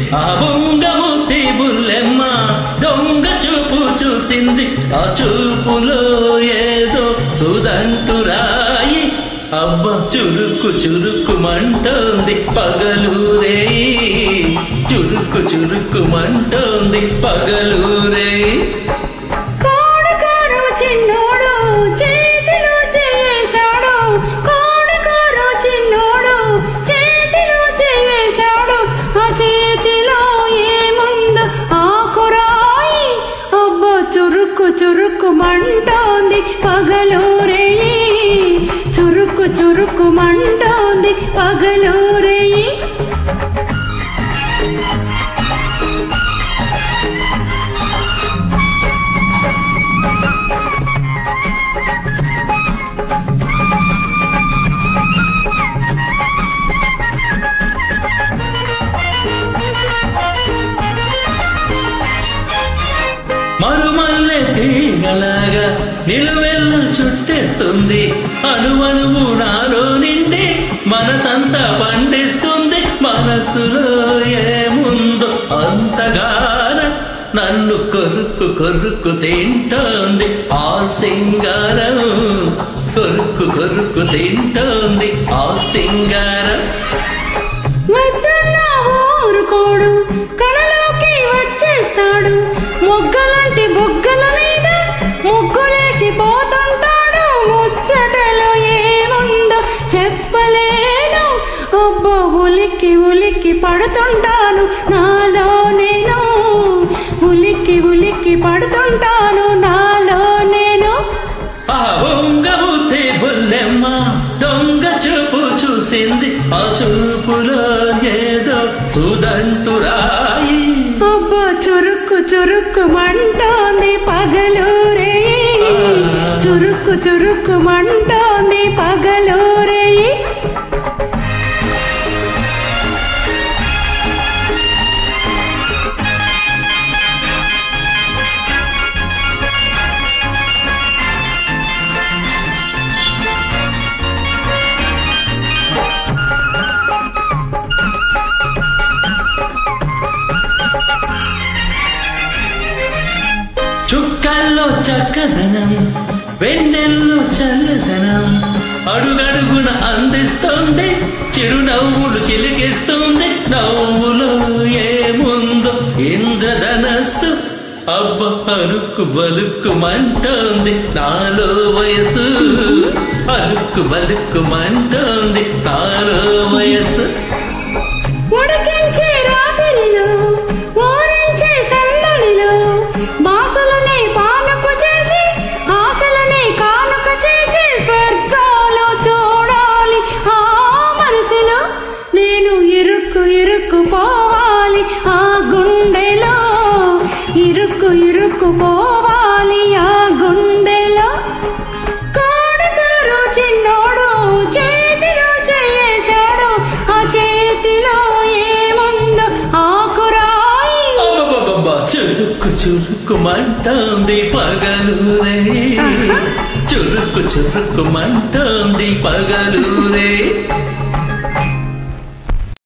ఆ బొంగముత్తి బుల్లెమ్మ దొంగ చూపు చూసింది ఆ చూపులో ఏదో సుదంటురాయి అబ్బ చురుకు చురుకుమంటోంది పగలూరే చురుకు చురుకుమంటోంది పగలూరే కోడకారు చిన్నోడు చేతిలో చేసాడు కోడకారు చిన్నోడు చేతిలో చేసాడు ఆ చేతిలో ఏముందో ఆకురాయి అబ్బో చురుకు చురుకు మంటోంది పగలూరే చురుకు చురుకు మంటోంది పగలూరే మరుమల్లె తీగలాగా నిలువెల్లు చుట్టేస్తుంది అణువణువు నాలో నిండి మనసంతా పండిస్తుంది మనసులో ఏముందో అంతగాన నన్ను కొరుక్కు కొరుక్కు తింటోంది ఆ సింగారం కొరుక్కు కొరుక్కు తింటోంది ఆ సింగారం వద్దన్నా ఊరుకోడు కలలోకి వచ్చేస్తాడు మొగ్గలాంటి బొగ్గల మీద ముగ్గులేసి పోతుంటాడు ముచ్చటలో ఏముందో చెప్పలేను ఒబ్బో ఉలిక్కి ఉలిక్కి పడుతుంటాను నాలో నేను ఉలిక్కి ఉలిక్కి పడుతుంటాను నాలో నేను ఆ బొంగబుద్ధి బుల్లెమ్మ దొంగ చూపు చూసింది ఆ చూపులో ఏదో సుదంటురాయి అబ్బో చురుక్కు చురుక్కు మంటోంది పగలూరే చురుక్కు చురుక్కు మంటోంది పగలూరే చుక్కల్లో చక్కదనం వెన్నెల్లో చల్లదనం అడుగడుగున అందిస్తుంది చిరునవ్వులు చిలికిస్తుంది నవ్వులో ఏముందో ఇంద్రధనస్సు అబ్బ అరుక్కు బలుక్కు మంటోంది నాలో వయసు అరుక్కు బలుక్కు మంటోంది నాలో వయసు ఉడికించే రాత్రిలో ఊరించే సందడిలో బాసలనే పానపు చేసి ఆశలనే కానుక చేసి స్వర్గాలు చూడాలి ఆ మనసులో నేను ఇరుక్కు ఇరుక్కు పోవాలి ఆ గుండెలో ఇరుక్కు ఇరుక్కు పోవాలి ఆ గుండెలో కోడగారు చిన్నోడు చేతిలో చేసాడు ఆ చేతిలో ఏముందో ఆకురాయి అబ్బబ్బబ్బబ్బ, చురుక్కు చురుక్కు మంటోంది పగలు చురుక్కు చురుక్కు మంటోంది పగలు